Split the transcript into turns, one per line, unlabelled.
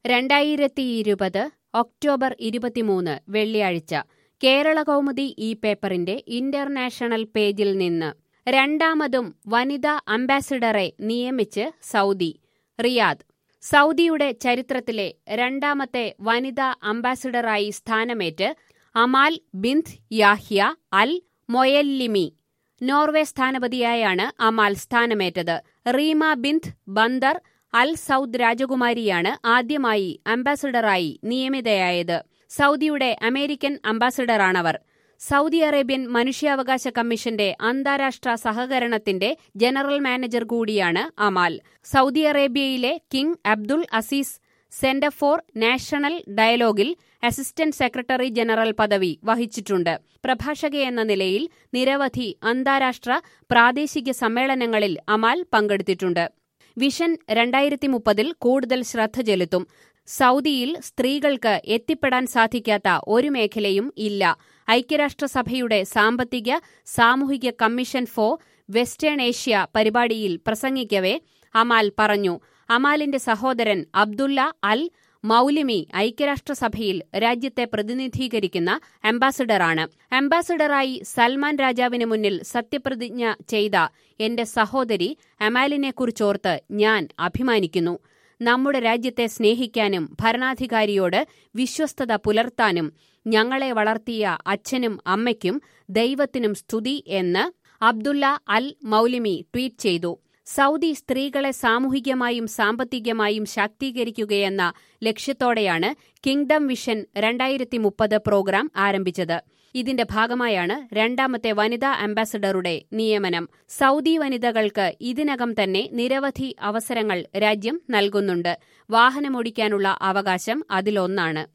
രണ്ടായിരത്തി ഇരുപത് ഒക്ടോബർ ഇരുപത്തിമൂന്ന് വെള്ളിയാഴ്ച കേരള കൗമുദി ഈ പേപ്പറിന്റെ ഇന്റർനാഷണൽ പേജിൽ നിന്ന് രണ്ടാമതും വനിതാ അംബാസിഡറെ നിയമിച്ച് സൗദി റിയാദ് സൗദിയുടെ ചരിത്രത്തിലെ രണ്ടാമത്തെ വനിതാ അംബാസിഡറായി സ്ഥാനമേറ്റ് Amal bint Yahya al Mouallimi Norway സ്ഥാനപതിയായാണ് അമാൽ സ്ഥാനമേറ്റത് Reema bint Bandar al Saud രാജകുമാരിയാണ് ആദ്യമായി അംബാസിഡറായി നിയമിതയായത് സൗദിയുടെ അമേരിക്കൻ അംബാസിഡറാണവർ സൗദി അറേബ്യൻ മനുഷ്യാവകാശ കമ്മീഷന്റെ അന്താരാഷ്ട്ര സഹകരണത്തിന്റെ ജനറൽ മാനേജർ കൂടിയാണ് അമാൽ സൗദി അറേബ്യയിലെ King Abdul Aziz centre for national ഡയലോഗിൽ അസിസ്റ്റന്റ് സെക്രട്ടറി ജനറൽ പദവി വഹിച്ചിട്ടുണ്ട് പ്രഭാഷകയെന്ന നിലയിൽ നിരവധി അന്താരാഷ്ട്ര പ്രാദേശിക സമ്മേളനങ്ങളിൽ അമാൽ പങ്കെടുത്തിട്ടുണ്ട് വിഷൻ രണ്ടായിരത്തി മുപ്പതിൽ കൂടുതൽ ശ്രദ്ധ ചെലുത്തും സൗദിയിൽ സ്ത്രീകൾക്ക് എത്തിപ്പെടാൻ സാധിക്കാത്ത ഒരു മേഖലയും ഇല്ല ഐക്യരാഷ്ട്രസഭയുടെ സാമ്പത്തിക സാമൂഹിക കമ്മീഷൻ ഫോർ വെസ്റ്റേൺ ഏഷ്യ പരിപാടിയിൽ പ്രസംഗിക്കവെ അമാൽ പറഞ്ഞു അമാലിന്റെ സഹോദരൻ അബ്ദുല്ല അൽ മൌലിമി ഐക്യരാഷ്ട്രസഭയിൽ രാജ്യത്തെ പ്രതിനിധീകരിക്കുന്ന അംബാസിഡറാണ് അംബാസിഡറായി സൽമാൻ രാജാവിന് മുന്നിൽ സത്യപ്രതിജ്ഞ ചെയ്ത എന്റെ സഹോദരി അമാലിനെക്കുറിച്ചോർത്ത് ഞാൻ അഭിമാനിക്കുന്നു നമ്മുടെ രാജ്യത്തെ സ്നേഹിക്കാനും ഭരണാധികാരിയോട് വിശ്വസ്തത പുലർത്താനും ഞങ്ങളെ വളർത്തിയ അച്ഛനും അമ്മയ്ക്കും ദൈവത്തിനും സ്തുതി എന്ന് അബ്ദുല്ല അൽ മൌലിമി ട്വീറ്റ് ചെയ്തു സൗദി സ്ത്രീകളെ സാമൂഹികമായും സാമ്പത്തികമായും ശാക്തീകരിക്കുകയെന്ന ലക്ഷ്യത്തോടെയാണ് കിങ്ഡം വിഷൻ രണ്ടായിരത്തി മുപ്പത് പ്രോഗ്രാം ആരംഭിച്ചത് ഇതിന്റെ ഭാഗമായാണ് രണ്ടാമത്തെ വനിതാ അംബാസഡറുടെ നിയമനം സൗദി വനിതകൾക്ക് ഇതിനകം തന്നെ നിരവധി അവസരങ്ങൾ രാജ്യം നൽകുന്നുണ്ട് വാഹനമോടിക്കാനുള്ള അവകാശം അതിലൊന്നാണ്